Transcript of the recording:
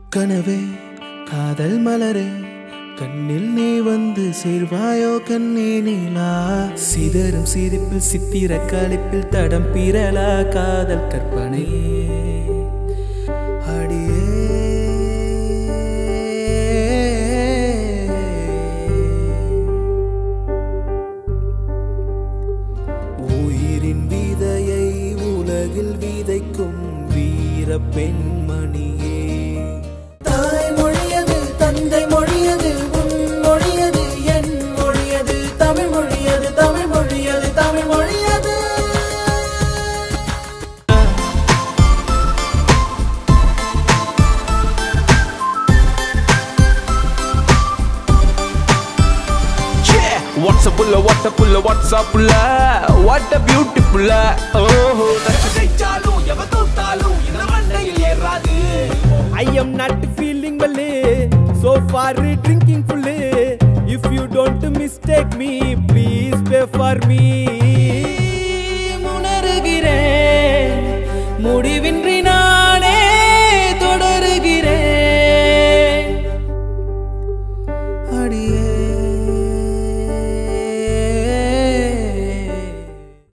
கனவே காதல் மலரே கண்ணில் நீ வந்து சேர்வாயோ கண்ணே நீலா சிதறும் சிரிப்பில் சித்திர களிப்பில் தடம் பிறலா காதல் கற்பனை அடியே உயிரின் விதையை உலகில் விதைக்கும் வீர பெண்மணியே தாய் மொழியது தந்தை மொழியது உன் மொழியது என் மொழியது Tamil மொழியது Tamil மொழியது Tamil மொழியது Yeah, what's up, pulla, what up, pulla, what's up, pulla? What a beautiful, oh, that's ஜெயிச்சாலும் எவன் தோத்தாலும் இந்த மண்டையில் ஏறாது I am not feeling well, so far drinking full. If you don't mistake me, please pay for me.